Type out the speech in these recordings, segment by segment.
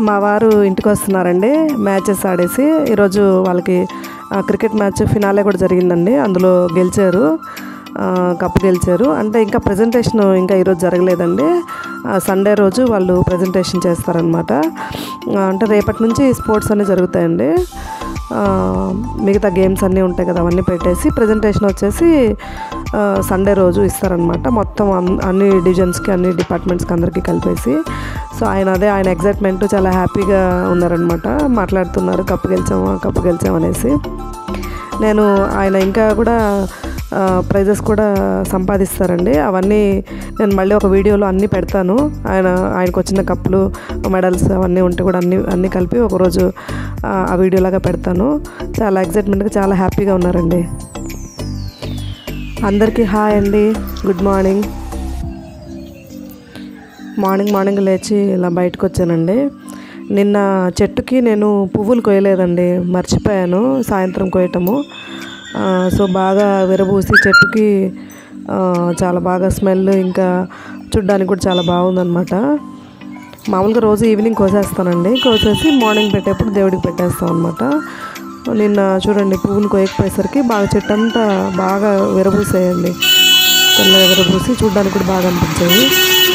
మా వారు ఇంటికి వస్తున్నారండి మ్యాచెస్ ఆడేసి ఈరోజు వాళ్ళకి ఆ, క్రికెట్ మ్యాచ్ ఫినాలే కూడా జరిగిందండి అందులో గెలిచారు ఆ, కప్పు గెలిచారు అంటే ఇంకా ప్రజెంటేషన్ ఇంకా ఈరోజు జరగలేదండి ఆ, సండే రోజు వాళ్ళు ప్రజెంటేషన్ చేస్తారనమాట ఆ, అంటే రేపటి నుంచి స్పోర్ట్స్ అన్నీ జరుగుతాయండి ఆ, మిగతా గేమ్స్ అన్నీ ఉంటాయి కదా అవన్నీ పెట్టేసి ప్రజెంటేషన్ వచ్చేసి ఆ, సండే రోజు ఇస్తారనమాట మొత్తం అన్- అన్ని డివిజన్స్కి అన్ని డిపార్ట్మెంట్స్కి అందరికీ కలిపేసి సో ఆయన అదే ఆయన ఎగ్జైట్మెంట్ చాలా హ్యాపీగా ఉన్నారనమాట మాట్లాడుతున్నారు కప్పు గెలిచాము కప్పు గెలిచాము అనేసి నేను ఆయన ఇంకా కూడా ప్రైజెస్ కూడా సంపాదిస్తారండి అవన్నీ నేను మళ్ళీ ఒక వీడియోలో అన్నీ పెడతాను ఆయన ఆయనకు వచ్చిన కప్పులు మెడల్స్ అవన్నీ ఉంటే కూడా అన్నీ అన్నీ కలిపి ఒకరోజు ఆ, ఆ వీడియోలాగా పెడతాను చాలా ఎగ్జైట్మెంట్గా చాలా హ్యాపీగా ఉన్నారండి అందరికీ హాయ్ అండి గుడ్ మార్నింగ్ మార్నింగ్ మార్నింగ్ లేచి ఇలా బయటకు వచ్చానండి నిన్న చెట్టుకి నేను పువ్వులు కొయ్యలేదండి మర్చిపోయాను సాయంత్రం కొయ్యటము ఆ, సో బాగా విరబూసి చెట్టుకి ఆ, చాలా బాగా స్మెల్ ఇంకా చూడ్డానికి కూడా చాలా బాగుందన్నమాట మామూలుగా రోజు ఈవినింగ్ కోసేస్తానండి కోసేసి మార్నింగ్ పెట్టేప్పుడు దేవుడికి పెట్టేస్తాం అనమాట నిన్న చూడండి పువ్వులు కోయకపోయేసరికి బాగా చెట్టు అంతా బాగా విరబూసేయండి తెల్లగా విరబూసి చూడ్డానికి కూడా బాగా అనిపించాయి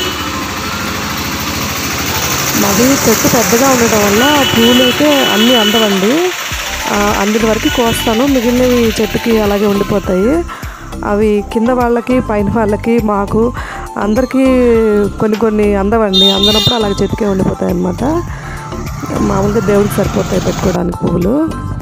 మాది చెట్టు పెద్దగా ఉండటం వల్ల పూలు అయితే అన్నీ అందవండి ఆ, అందిన వరకు కోస్తాను మిగిలినవి చెట్టుకి అలాగే ఉండిపోతాయి అవి కింద వాళ్ళకి పైన వాళ్ళకి మాకు అందరికీ కొన్ని కొన్ని అందవండి అందనప్పుడు అలాగే చెట్టుకే ఉండిపోతాయి అన్నమాట మామూలుగా దేవుడికి సరిపోతాయి పెట్టుకోవడానికి పువ్వులు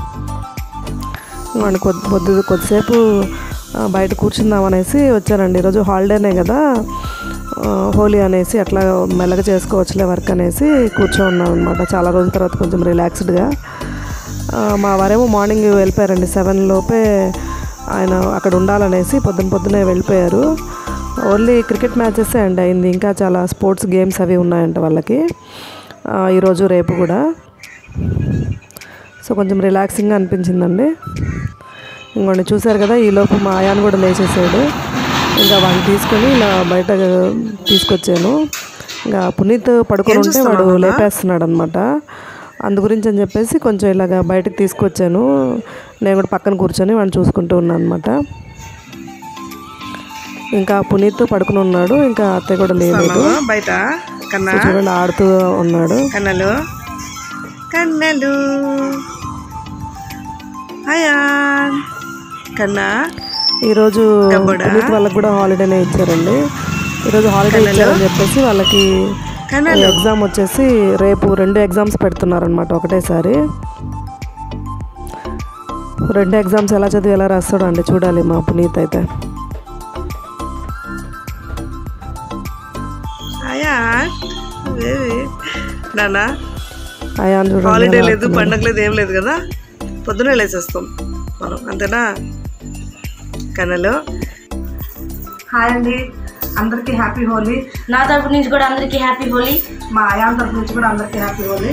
వాడిని కొద్ది కొద్ది కొద్దిసేపు ఆ, బయట కూర్చుందాం అనేసి వచ్చానండి ఈరోజు హాలిడేనే కదా ఆ, హోలీ అనేసి అట్లా మెల్లగా చేసుకోవచ్చులే వర్క్ అనేసి కూర్చోన్నాను అనమాట చాలా రోజుల తర్వాత కొంచెం రిలాక్స్డ్గా ఆ, మా వారేమో మార్నింగ్ వెళ్ళిపోయారండి సెవెన్ లోపే ఆయన అక్కడ ఉండాలనేసి పొద్దున పొద్దునే వెళ్ళిపోయారు ఓన్లీ క్రికెట్ మ్యాచెస్ అండి అయింది ఇంకా చాలా స్పోర్ట్స్ గేమ్స్ అవి ఉన్నాయంట వాళ్ళకి ఆ, ఈరోజు రేపు కూడా సో కొంచెం రిలాక్సింగ్గా అనిపించిందండి ఇంకోండి చూశారు కదా ఈలోపు మా ఆయాన్ని కూడా లేచేసాడు ఇంకా వాడిని తీసుకొని ఇలా బయట తీసుకొచ్చాను ఇంకా పునీత్ పడుకొని ఉంటే వాడు లేపేస్తున్నాడు అనమాట అందు గురించి అని చెప్పేసి కొంచెం ఇలాగ బయటకు తీసుకొచ్చాను నేను కూడా పక్కన కూర్చొని వాడిని చూసుకుంటూ ఉన్నాను అనమాట ఇంకా పునీత్ పడుకుని ఉన్నాడు ఇంకా అత్తయ్య కూడా లేదు బయట కన్నా సో చూడండి ఆడుతూ ఉన్నాడు కన్నలు కన్నలు హయా కన్నా ఈరోజు గబ్బుడా? పునీత్ వాళ్ళకి కూడా హాలిడేనే ఇచ్చారండి ఈరోజు హాలిడే ఇచ్చారని చెప్పేసి వాళ్ళకి కన్నలు ఎగ్జామ్ వచ్చేసి రేపు రెండు ఎగ్జామ్స్ పెడుతున్నారనమాట ఒకటేసారి రెండు ఎగ్జామ్స్ ఎలా చదివి ఎలా రాస్తాడో అండి చూడాలి మా పునీత్ అయితే హయా బేబీ నానా అయాన్ చూడండి హాలిడే ఎలా లేదు పండగ లేదు ఏం లేదు కదా పొద్దునే లేచేస్తాం మనం అంతేనా కన్నలు హాయ్ అండి అందరికీ హ్యాపీ హోలీ నా తరపు నుంచి కూడా అందరికీ హ్యాపీ హోలీ మా అయాన్ తరఫు నుంచి కూడా అందరికీ హ్యాపీ హోలీ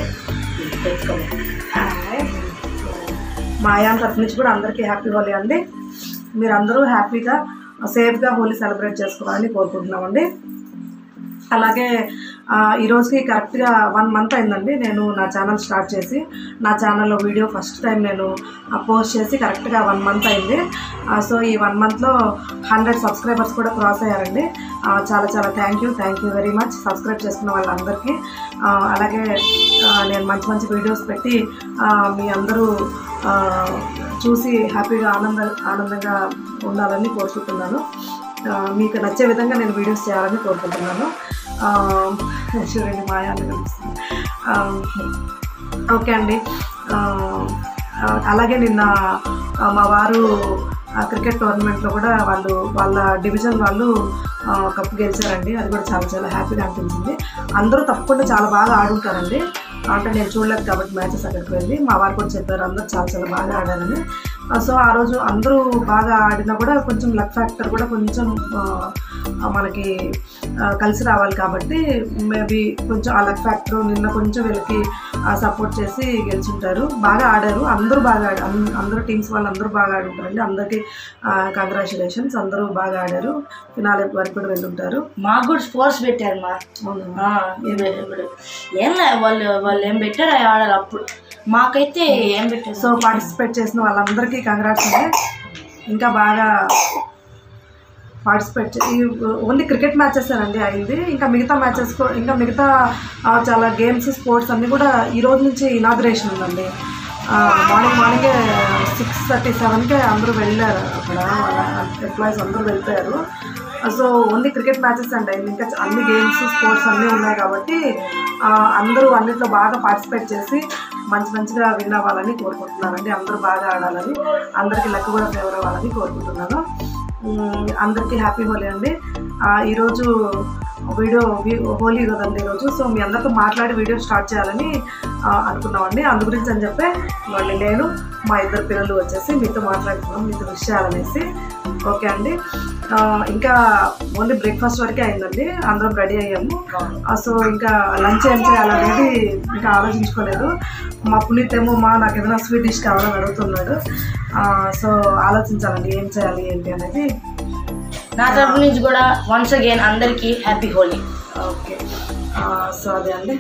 మా అయాన్ తరఫు నుంచి కూడా అందరికీ హ్యాపీ హోలీ అండి మీరందరూ హ్యాపీగా సేఫ్గా హోలీ సెలబ్రేట్ చేసుకోవాలని కోరుకుంటున్నామండి అలాగే ఆ, ఈ రోజుకి కరెక్ట్గా వన్ మంత్ అయిందండి నేను నా ఛానల్ స్టార్ట్ చేసి నా ఛానల్లో వీడియో ఫస్ట్ టైం నేను పోస్ట్ చేసి కరెక్ట్గా వన్ మంత్ అయింది ఆ, సో ఈ వన్ మంత్లో హండ్రెడ్ సబ్స్క్రైబర్స్ కూడా క్రాస్ అయ్యారండి ఆ, చాలా చాలా thank you thank you very much subscribe చేసుకున్న వాళ్ళందరికీ ఆ, అలాగే ఆ, నేను మంచి మంచి వీడియోస్ పెట్టి ఆ, మీ అందరూ ఆ, చూసి హ్యాపీగా ఆనంద ఆనందంగా ఉండాలని కోరుకుంటున్నాను ఆ, మీకు నచ్చే విధంగా నేను వీడియోస్ చేయాలని కోరుకుంటున్నాను ఆ, చూడండి మాయా అని కనిపిస్తుంది ఆ, ఓకే అండి ఆ, ఆ, అలాగే నిన్న ఆ, మా వారు ఆ క్రికెట్ టోర్నమెంట్లో కూడా వాళ్ళు వాళ్ళ డివిజన్ వాళ్ళు ఆ, కప్పు గెలిచారండి అది కూడా చాలా చాలా హ్యాపీగా అనిపించింది అందరూ తప్పకుండా చాలా బాగా ఆడుంటారండి అంటే నేను చూడలేదు కాబట్టి మ్యాచెస్ అక్కడికి వెళ్ళి మా వారు కూడా చెప్పారు అందరూ చాలా చాలా బాగా ఆడారని ఆ, సో ఆ రోజు అందరూ బాగా ఆడినా కూడా కొంచెం లక్ ఫ్యాక్టర్ కూడా కొంచెం ఆ, ఆ, మనకి ఆ, కలిసి రావాలి కాబట్టి మేబీ కొంచెం ఆ లక్ ఫ్యాక్టర్ నిన్న కొంచెం వీళ్ళకి సపోర్ట్ చేసి గెలుచుంటారు బాగా ఆడారు అందరూ బాగా ఆడారు అన్- అందరూ టీమ్స్ వాళ్ళు అందరూ బాగా ఆడుంటారండి అందరికీ కంగ్రాచులేషన్స్ అందరూ బాగా ఆడారు ఫినాలే వరకు కూడా వెళ్ళుంటారు మాకు కూడా స్పోర్ట్స్ పెట్టారు మా అవును ఆ, ఇప్పుడు ఇప్పుడు ఏం లే వాళ్ళు వాళ్ళు ఏం పెట్టారు అవి ఆడాలి అప్పుడు మాకైతే ఏం పెట్టారు సో పార్టిసిపేట్ చేసిన వాళ్ళందరికీ కంగ్రాట్స్ అండి ఇంకా బాగా పార్టిసిపేట్ ఓన్లీ క్రికెట్ మ్యాచెస్ అండి అయింది ఇంకా మిగతా మ్యాచెస్ ఇంకా మిగతా ఆ, చాలా గేమ్స్ స్పోర్ట్స్ అన్నీ కూడా ఈ రోజు నుంచి ఇనాగ్రేషన్ ఉందండి మార్నింగ్ మార్నింగే సిక్స్ థర్టీ సెవెన్కే అందరూ వెళ్ళారు అక్కడ వాళ్ళ ఎంప్లాయీస్ అందరూ వెళ్ళిపోయారు సో ఓన్లీ క్రికెట్ మ్యాచెస్ అండి అయింది ఇంకా అన్ని గేమ్స్ స్పోర్ట్స్ అన్నీ ఉన్నాయి కాబట్టి ఆ, అందరూ అన్నిట్లో బాగా పార్టిసిపేట్ చేసి మంచి మంచిగా విన్ అవ్వాలని కోరుకుంటున్నానండి అందరూ బాగా ఆడాలని అందరికీ లక్ కూడా ఫేవర్ అవ్వాలని కోరుకుంటున్నాను ఉమ్, అందరికీ హ్యాపీ హోలీ అండి ఆ, ఈరోజు వీడియో వీ- హోలీ కదండి ఈరోజు సో మీ అందరితో మాట్లాడి వీడియో స్టార్ట్ చేయాలని ఆ, అనుకున్నామండి అందు గురించి అని చెప్పే మళ్ళీ నేను మా ఇద్దరు పిల్లలు వచ్చేసి మీతో మాట్లాడుతున్నాం మీతో విష్ చేయాలనేసి ఓకే అండి ఆ, ఇంకా ఓన్లీ బ్రేక్ఫాస్ట్ వరకే అయిందండి అందరం రెడీ అయ్యాము ఆ, సో ఇంకా లంచ్ ఏం చేయాలనేది ఇంకా ఆలోచించుకోలేదు మా పునీత్ ఏమో మా నాకు ఏదైనా స్వీట్ డిష్ కావాలని అడుగుతున్నాడు ఆ, సో ఆలోచించాలండి ఏం చేయాలి ఏంటి అనేది నా తరపు నుంచి కూడా వన్స్ అగైన్ అందరికీ హ్యాపీ హోలీ ఓకే ఆ, సో అదే అండి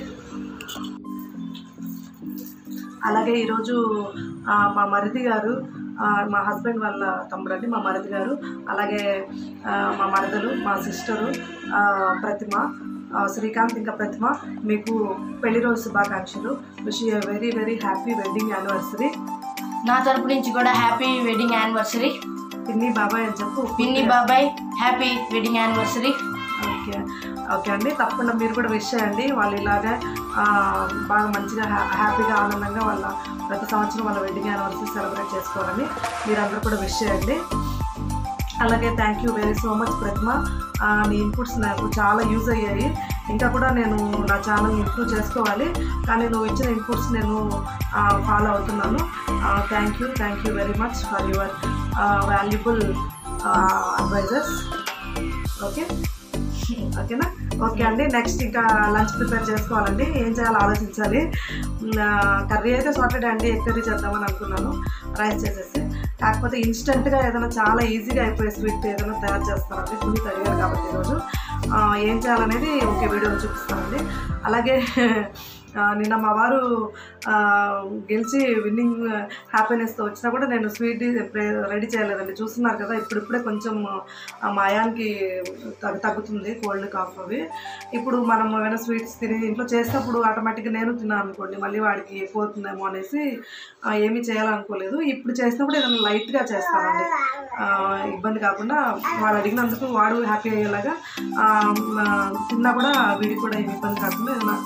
అలాగే ఈరోజు ఆ, మా మరిది గారు ఆ, మా హస్బెండ్ వాళ్ళ తమ్ముడు అండి మా మరిది గారు అలాగే ఆ, మా మరదలు మా సిస్టరు ఆ, ప్రతిమ ఆ, శ్రీకాంత్ ఇంకా ప్రతిమ మీకు పెళ్లి రోజు శుభాకాంక్షలు wish you very very happy wedding anniversary నా తరపు నుంచి కూడా హ్యాపీ వెడ్డింగ్ యానివర్సరీ పిన్ని బాబాయ్ అని చెప్పు పిన్ని బాబాయ్ happy wedding anniversary okay okay అండి తప్పకుండా మీరు కూడా విష్ చేయండి వాళ్ళు ఇలాగే ఆ, బాగా మంచిగా హ్యా హ్యాపీగా ఆనందంగా వాళ్ళ ప్రతి సంవత్సరం వాళ్ళ వెడ్డింగ్ యానివర్సరీ సెలబ్రేట్ చేసుకోవాలని మీరందరూ కూడా విష్ చేయండి అలాగే thank you very so much Pratima ఆ, నీ ఇన్పుట్స్ నాకు చాలా యూజ్ అయ్యాయి ఇంకా కూడా నేను నా ఛానల్ ఇంప్రూవ్ చేసుకోవాలి కానీ నువ్వు ఇచ్చిన ఇన్పుట్స్ నేను ఫాలో అవుతున్నాను thank you thank you very much for your valuable advisers okay ఓకేనా ఓకే అండి నెక్స్ట్ ఇంకా లంచ్ ప్రిపేర్ చేసుకోవాలండి ఏం చేయాలో ఆలోచించాలి కర్రీ అయితే సాటర్డే అండి ఎగ్ కర్రీ చేద్దామని అనుకున్నాను రైస్ చేసేసి కాకపోతే ఇన్స్టెంట్గా ఏదైనా చాలా ఈజీగా అయిపోయే స్వీట్ ఏదైనా తయారు చేస్తానండి పునీత్ అడిగారు కాబట్టి ఈరోజు ఆ, ఏం చేయాలనేది ఒకే వీడియోలో చూపిస్తానండి అలాగే ఆ, నిన్న మా వారు ఆ, గెలిచి విన్నింగ్ హ్యాపీనెస్తో వచ్చినా కూడా నేను స్వీట్ రెడీ చేయలేదండి చూస్తున్నారు కదా ఇప్పుడిప్పుడే కొంచెం ఆ మాయానికి తగ్గు తగ్గుతుంది కోల్డ్ కాఫ్ అవి ఇప్పుడు మనం ఏమైనా స్వీట్స్ తిని ఇంట్లో చేసినప్పుడు ఆటోమేటిక్గా నేను తిన్నాను అనుకోండి మళ్ళీ వాడికి పోతుందేమో అనేసి ఆ, ఏమీ చేయాలనుకోలేదు ఇప్పుడు చేసినప్పుడు ఏదైనా లైట్గా చేస్తానండి ఆ, ఇబ్బంది కాకుండా వాడు అడిగినందుకు వాడు హ్యాపీ అయ్యేలాగా ఆ, ఆ, తిన్నా కూడా వీడికి కూడా ఏమి ఇబ్బంది కాకుండా ఏదైనా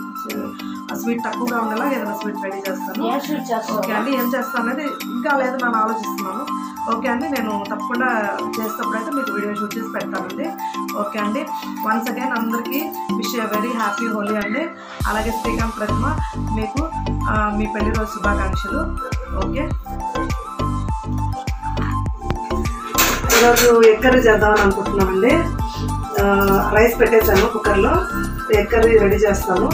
ఆ స్వీట్ తక్కువగా ఉండేలా ఏదైనా స్వీట్ రెడీ చేస్తాను ఏం స్వీట్ ఓకే చేస్తాను అండి ఏం చేస్తాను అనేది ఇంకా లేదు నేను ఆలోచిస్తున్నాను ఓకే అండి నేను తప్పకుండా చేసేటప్పుడు అయితే మీకు వీడియో షూట్ చేసి పెడతానండి ఓకే అండి వన్స్ అగైన్ అందరికీ విష్ వెరీ హ్యాపీ హోలీ అండి అలాగే శ్రీకాంత్ ప్రతిమ మీకు ఆ, మీ పెళ్లి రోజు శుభాకాంక్షలు ఓకే ఈరోజు ఎగ్ కర్రీ చేద్దామని అనుకుంటున్నామండి ఆ, రైస్ పెట్టేశాను కుక్కర్లో ఎగ్ కర్రీ రెడీ చేస్తాను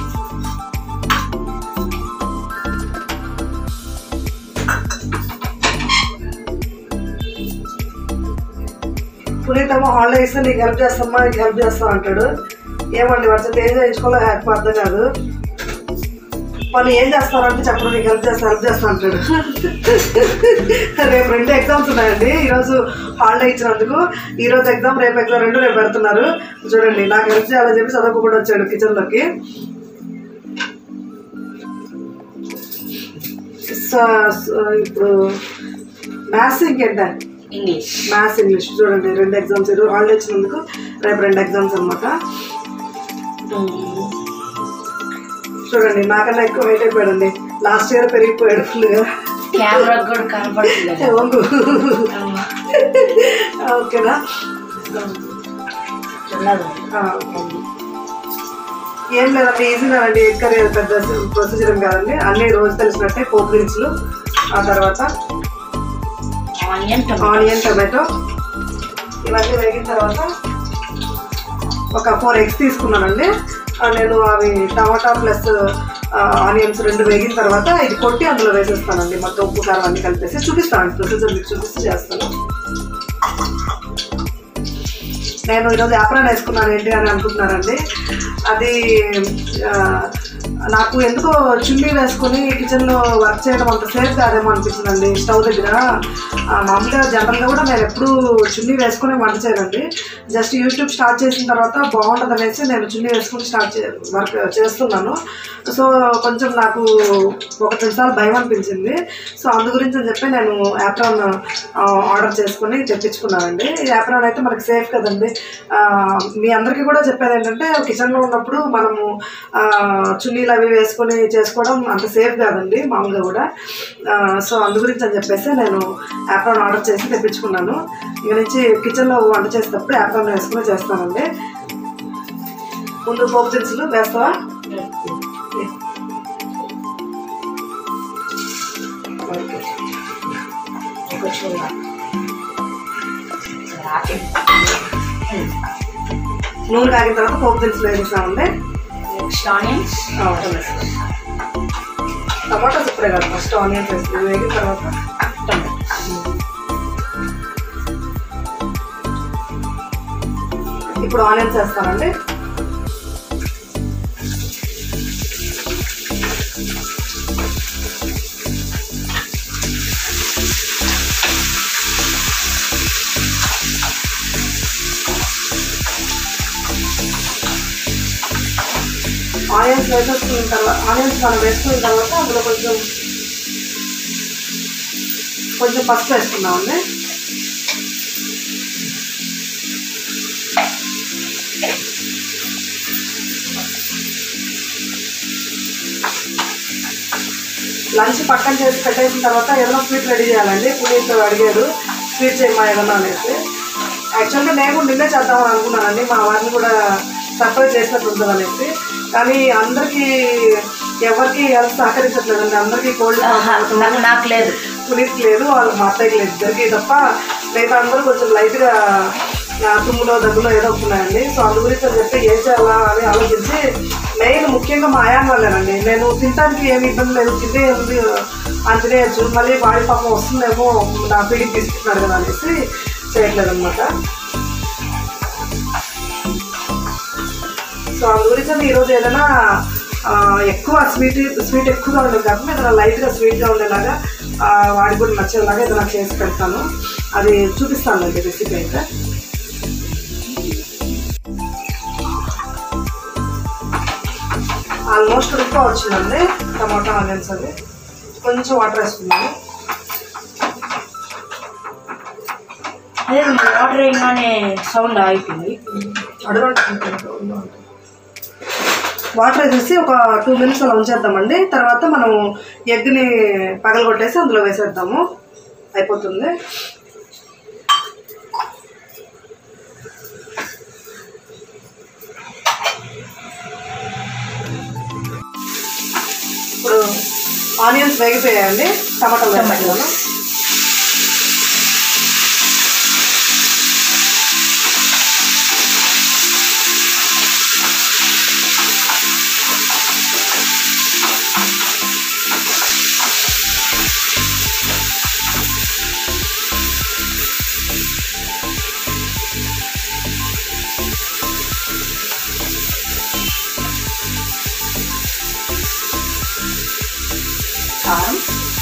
పునీతమ్మ హాలిడే ఇస్తే నీకు హెల్ప్ చేస్తామా నీకు హెల్ప్ చేస్తాం అంటాడు ఏమండి వాడితో ఏం చేయించుకోవాలో హ్యాపీ అర్థం కాదు వాళ్ళు ఏం చేస్తారంటే చెప్పడం నీకు హెల్ప్ చేస్తా హెల్ప్ చేస్తా అంటాడు రేపు రెండు ఎగ్జామ్స్ ఉన్నాయండి ఈరోజు హాలిడే ఇచ్చినందుకు ఈరోజు ఎగ్జామ్ రేపు ఎగ్జామ్ రెండు రేపు పెడుతున్నారు చూడండి నాకు హెల్ప్ చేయాలని చెప్పి చదువుకోకుండా వచ్చాడు కిచెన్లోకి స- స- ఇప్పుడు మ్యాథ్స్ ఇంకేంటా ఇంగ్లీష్ మ్యాథ్స్ ఇంగ్లీష్ చూడండి రెండు ఎగ్జామ్స్ ఈరోజు హాలిడే ఇచ్చినందుకు రేపు రెండు ఎగ్జామ్స్ అనమాట చూడండి నాకన్నా ఎక్కువ హైట్ అయిపోయాడండి లాస్ట్ ఇయర్ పెరిగిపోయాడు ఫుల్గా కెమెరా కూడా కనపడుతుంది వంగు ఓకేనా ఆ, ఏం లేదండి ఈజీగానండి ఎక్కడే పెద్ద ప్రొసీజర్ ఏం కాదండి అన్నీ రోజు తెలిసినట్టే పోపు దినుసులు ఆ తర్వాత ఆనియన్ టమాటో ఆనియన్ టమాటో ఇవన్నీ వేగిన తర్వాత ఒక ఫోర్ ఎగ్స్ తీసుకున్నానండి ఆ, నేను అవి టమాటా ప్లస్ ఆనియన్స్ రెండు వేగిన తర్వాత ఇది కొట్టి అందులో వేసేస్తానండి మొత్తం ఉప్పు కారం అన్ని కలిపేసి చూపిస్తాను ప్రొసీజర్ మీకు చూపిస్తూ చేస్తాను నేను ఈరోజు యాప్రాన్ వేసుకున్నాను ఏంటి అని అనుకుంటున్నానండి అది ఆ, నాకు ఎందుకో చున్నీ వేసుకొని కిచెన్లో వర్క్ చేయడం అంత సేఫ్ కాదేమో అనిపించిందండి స్టవ్ దగ్గర ఆ, మామూలుగా జనరల్గా కూడా నేను ఎప్పుడూ చున్నీ వేసుకొని వంట చేయనండి జస్ట్ యూట్యూబ్ స్టార్ట్ చేసిన తర్వాత బాగుంటుంది అనేసి నేను చున్నీ వేసుకొని స్టార్ట్ చే వర్క్ చేస్తున్నాను సో కొంచెం నాకు ఒక నిమిషాలు భయం అనిపించింది సో అందు గురించి అని చెప్పి నేను యాప్రాన్ ఆర్డర్ చేసుకొని తెప్పించుకున్నానండి యాప్రాన్ అయితే మనకి సేఫ్ కదండి ఆ, మీ అందరికీ కూడా చెప్పేది ఏంటంటే కిచెన్లో ఉన్నప్పుడు మనము ఆ, చున్నీలు అవి వేసుకొని చేసుకోవడం అంత సేఫ్ కాదండి మామూలుగా కూడా ఆ, సో అందు గురించి అని చెప్పేసి నేను యాప్రాన్ ఆర్డర్ చేసి తెప్పించుకున్నాను ఇక నుంచి కిచెన్లో వంట చేసేటప్పుడు యాప్రాన్ వేసుకుని చేస్తానండి ముందు పోపు దినుసులు వేస్తావా ఓకే కొంచెం నూనె కాగిన తర్వాత పోపు దినుసులు వేసేసామండి నెక్స్ట్ ఆనియన్స్ టమాటోస్ ఇప్పుడే కాదు ఫస్ట్ ఆనియన్స్ వేస్తుంది వేగిన తర్వాత టమాటో ఇప్పుడు ఆనియన్స్ వేస్తానండి ఆనియన్స్ వేసేసుకున్న తర్వాత ఆనియన్స్ మనం వేసుకున్న తర్వాత అందులో కొంచెం కొంచెం పసుపు వేసుకున్నామండి లంచ్ పక్కన చేసి పెట్టేసిన తర్వాత ఏదైనా స్వీట్ రెడీ చేయాలండి పునీత్ అడిగాడు స్వీట్ చేయమా ఏదన్నా అనేసి యాక్చువల్గా నేను కూడా నిన్నే చేద్దామని అనుకున్నానండి మా వారిని కూడా సర్ప్రైజ్ చేసినట్టు ఉంటుంది అనేసి కానీ అందరికీ ఎవరికి హెల్త్ సహకరించట్లేదండి అందరికీ కోల్డ్ ఆహా, నాకు నాకు లేదు పునీత్ లేదు వాళ్ళు మా అత్తయ్యకి లేదు ఇద్దరికి తప్ప మిగతా అందరూ కొంచెం లైట్గా ఆ, తుమ్ములో దగ్గులో ఏదో వస్తున్నాయండి సో అందు గురించి అని చెప్పి ఏం చేయాలా అని ఆలోచించి మెయిన్ ముఖ్యంగా మా ఆయాన్ వాళ్ళేనండి నేను తినడానికి ఏమి ఇబ్బంది లేదు తింటే ఉంది అంచనేయచ్చు మళ్ళీ వాడి పాపం వస్తుందేమో నా ఫీడింగ్ తీసుకుంటున్నాడు కదా అనేసి చేయట్లేదు అనమాట సో అందు గురించి అని ఈరోజు ఏదైనా ఆ, ఎక్కువ స్వీట్ స్వీట్ ఎక్కువగా ఉండేది కాకుండా ఏదైనా లైట్గా స్వీట్గా ఉండేలాగా ఆ, వాడికి కూడా నచ్చేలాగా ఏదైనా చేసి పెడతాను అది చూపిస్తాను అండి రెసిపీ అయితే ఆల్మోస్ట్ ఉడిపో వచ్చిందండి టమాటా ఆనియన్స్ అది కొంచెం వాటర్ వేసుకున్నాను అదే వాటర్ వేయగానే సౌండ్ ఆగిపోయింది అడగండి వాటర్ వేసేసి ఒక టూ మినిట్స్ అలా ఉంచేద్దామండి తర్వాత మనం ఎగ్ని పగలగొట్టేసి అందులో వేసేద్దాము అయిపోతుంది ఇప్పుడు ఆనియన్స్ వేగిపోయాయండి టమాటాలు వేసేద్దాము కారం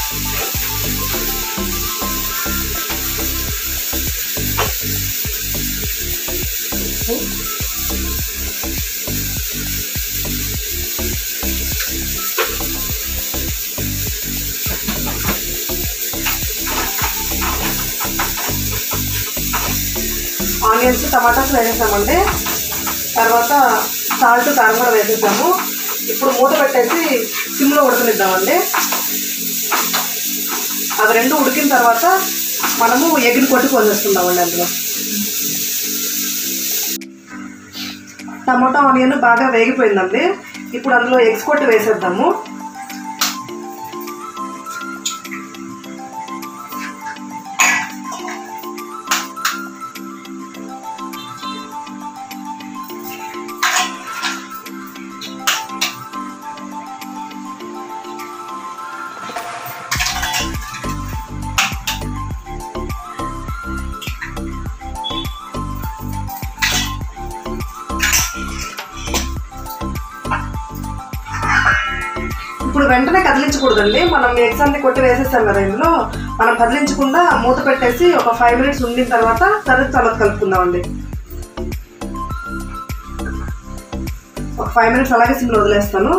ఆనియన్స్ టమాటాస్ వేసేసామండి తర్వాత సాల్ట్ కారం కూడా వేసేసాము ఇప్పుడు మూత పెట్టేసి సిమ్లో ఉడకనిద్దామండి అవి రెండు ఉడికిన తర్వాత మనము ఎగ్ని కొట్టి పోసేసుకుందామండి అందులో టమాటా ఆనియన్ బాగా వేగిపోయిందండి ఇప్పుడు అందులో ఎగ్స్ కొట్టి వేసేద్దాము వెంటనే కదిలించకూడదండి మనం ఎగ్స్ అన్ని కొట్టి వేసేస్తాం కదా ఇందులో మనం కదిలించకుండా మూత పెట్టేసి ఒక ఫైవ్ మినిట్స్ ఉండిన తర్వాత తర్వాత తర్వాత కలుపుకుందామండి ఒక ఫైవ్ మినిట్స్ అలాగే సిమ్లో వదిలేస్తాను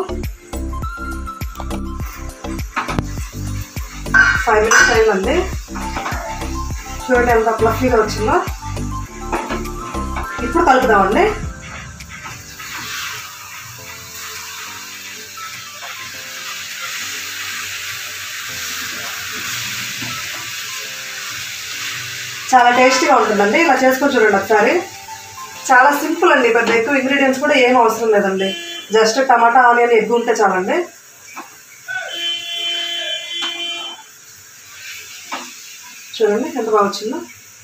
ఫైవ్ మినిట్స్ అయిందండి చూడండి ఎంత ఫ్లఫీగా వచ్చిందో ఇప్పుడు కలుపుదామండి చాలా టేస్టీగా ఉంటుందండి ఇలా చేసుకొని చూడండి ఒకసారి చాలా సింపుల్ అండి పెద్ద ఎక్కువ ఇంగ్రీడియంట్స్ కూడా ఏం అవసరం లేదండి జస్ట్ టమాటా ఆనియన్ ఎగ్ ఉంటే చాలండి చూడండి ఎంత బాగా వచ్చిందో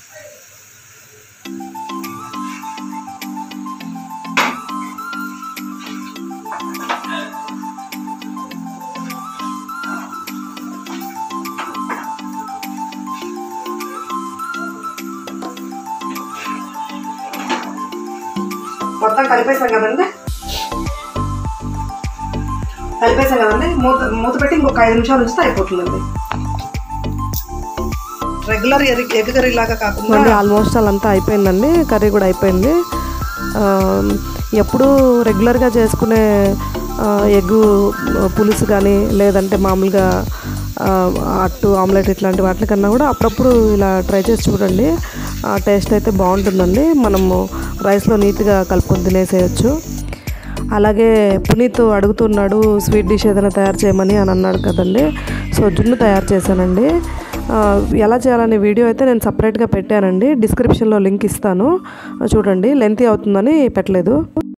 మొత్తం కలిపేసాం కదండి కలిపేసాం కదండి మూత మూత పెట్టి ఇంకొక ఐదు నిమిషాలు ఉంచితే అయిపోతుందండి రెగ్యులర్ ఎగ్ ఎగ్ కర్రీ లాగా కాకుండా అండి ఆల్మోస్ట్ అలంతా అయిపోయిందండి కర్రీ కూడా అయిపోయింది ఆ, ఎప్పుడు రెగ్యులర్గా చేసుకునే ఆ, ఎగ్గు పులుసు కానీ లేదంటే మామూలుగా ఆ, అట్టు ఆమ్లెట్ ఇట్లాంటి వాటి కన్నా కూడా అప్పుడప్పుడు ఇలా ట్రై చేసి చూడండి ఆ టేస్ట్ అయితే బాగుంటుందండి మనము రైస్లో నీట్గా కలుపుకొని తినేసేయచ్చు అలాగే పునీత్ అడుగుతున్నాడు స్వీట్ డిష్ ఏదైనా తయారు చేయమని అని అన్నాడు కదండి సో జున్ను తయారు చేశానండి ఆ, ఎలా చేయాలనే వీడియో అయితే నేను సపరేట్గా పెట్టానండి డిస్క్రిప్షన్లో లింక్ ఇస్తాను చూడండి లెంతీ అవుతుందని పెట్టలేదు